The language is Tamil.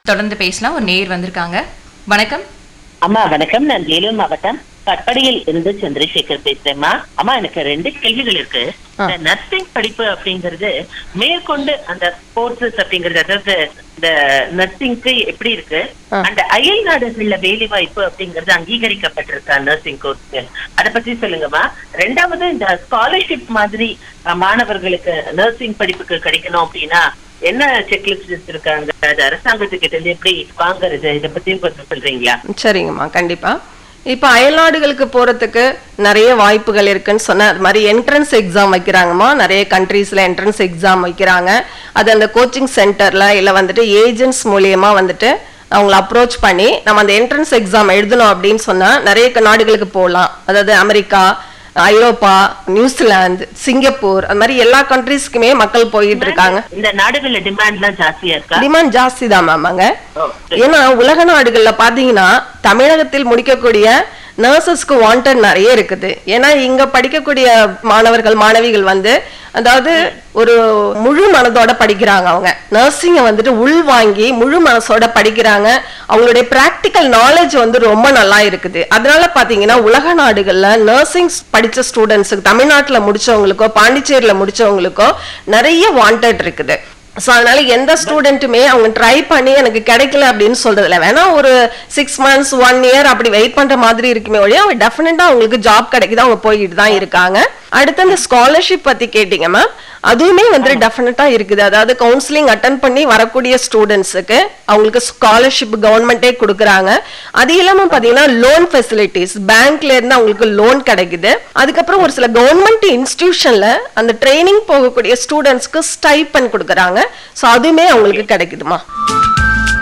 தொடர்ந்து பேசலாம் ஒரு நேர் வந்திருக்காங்க வணக்கம் அம்மா வணக்கம் நான் வேலூர் மாவட்டம் கட்படியில் இருந்து சந்திரசேகர் பேசுறேம்மா அம்மா எனக்கு ரெண்டு கேள்விகள் இருக்கு ஆ. இந்த நர்சிங் படிப்பு அப்படிங்கிறது மேற்கொண்டு அந்த கோர்சஸ் அப்படிங்கிறது அதாவது இந்த நர்சிங்க்கு எப்படி இருக்கு ஆ. அந்த அயல் நாடுகள்ல வேலை வாய்ப்பு அப்படிங்கிறது அங்கீகரிக்கப்பட்டிருக்கா நர்சிங் கோர்ஸ் அத பத்தி சொல்லுங்கம்மா ரெண்டாவது இந்த ஸ்காலர்ஷிப் மாதிரி அஹ், மாணவர்களுக்கு நர்சிங் படிப்புக்கு கிடைக்கணும் அப்படின்னா என்ன செக்லிஸ்ட் இருக்காங்க அது அரசாங்கத்துக்கிட்ட இருந்து எப்படி வாங்குறது இத பத்தியும் கொஞ்சம் சொல்றீங்களா சரிங்கம்மா கண்டிப்பா இப்போ அயல்நாடுகளுக்கு போறதுக்கு நிறைய வாய்ப்புகள் இருக்குன்னு சொன்ன அது மாதிரி என்ட்ரன்ஸ் எக்ஸாம் வைக்கிறாங்கம்மா நிறைய கண்ட்ரீஸ்ல என்ட்ரன்ஸ் எக்ஸாம் வைக்கிறாங்க அது அந்த கோச்சிங் சென்டர்ல இல்லை வந்துட்டு ஏஜென்ட்ஸ் மூலியமா வந்துட்டு அவங்கள அப்ரோச் பண்ணி நம்ம அந்த என்ட்ரன்ஸ் எக்ஸாம் எழுதணும் அப்படின்னு சொன்னா நிறைய க- நாடுகளுக்கு போகலாம் அதாவது அமெரிக்கா ஐரோப்பா நியூசிலாந்து சிங்கப்பூர் அது மாதிரி எல்லா கண்ட்ரீஸ்க்குமே மக்கள் போயிட்டு இருக்காங்க இந்த நாடுகள்ல டிமாண்ட் எல்லாம் ஜாஸ்தியா இருக்கா டிமாண்ட் ஜாஸ்தி தான் மேம் அங்க ஓ, சரி. ஏன்னா உலக நாடுகள்ல பாத்தீங்கன்னா தமிழகத்தில் முடிக்கக்கூடிய நர்சஸ்க்கு வாண்டட் நிறைய இருக்குது ஏன்னா இங்க படிக்கக்கூடிய மாணவர்கள் மாணவிகள் வந்து அதாவது ஒரு முழு மனதோட படிக்கிறாங்க அவங்க நர்சிங்கை வந்துட்டு உள் வாங்கி முழு மனசோட படிக்கிறாங்க அவங்களுடைய பிராக்டிக்கல் நாலேஜ் வந்து ரொம்ப நல்லா இருக்குது அதனால பாத்தீங்கன்னா உலக நாடுகள்ல நர்சிங் படிச்ச ஸ்டூடெண்ட்ஸுக்கு தமிழ்நாட்டுல முடிச்சவங்களுக்கோ பாண்டிச்சேரியில முடிச்சவங்களுக்கோ நிறைய வாண்டட் இருக்குது ஸோ அதனால எந்த ஸ்டூடெண்ட்டுமே அவங்க ட்ரை பண்ணி எனக்கு கிடைக்கல அப்படின்னு சொல்றதுல வேணா ஒரு சிக்ஸ் மந்த்ஸ் ஒன் இயர் அப்படி வெயிட் பண்ற மாதிரி இருக்குமே ஒழிய அவங்க டெஃபினட்டா அவங்களுக்கு ஜாப் கிடைக்குது அவங்க போயிட்டு தான் இருக்காங்க அடுத்து அந்த ஸ்காலர்ஷிப் பத்தி கேட்டீங்க மேம் அதுவுமே வந்து டெஃபினட்டா இருக்குது அதாவது கவுன்சிலிங் அட்டன் பண்ணி வரக்கூடிய ஸ்டூடெண்ட்ஸுக்கு அவங்களுக்கு ஸ்காலர்ஷிப் கவர்மெண்ட்டே கொடுக்குறாங்க அது இல்லாம பாத்தீங்கன்னா லோன் ஃபெசிலிட்டிஸ் பேங்க்ல இருந்து அவங்களுக்கு லோன் கிடைக்குது அதுக்கப்புறம் ஒரு சில கவர்மெண்ட் இன்ஸ்டிடியூஷன்ல அந்த ட்ரைனிங் போகக்கூடிய ஸ்டூடெண்ட்ஸ்க்கு ஸ்டைப்பன் கொடுக்குறாங்க ஸோ அதுவுமே அவங்களுக்கு கிடைக்குதுமா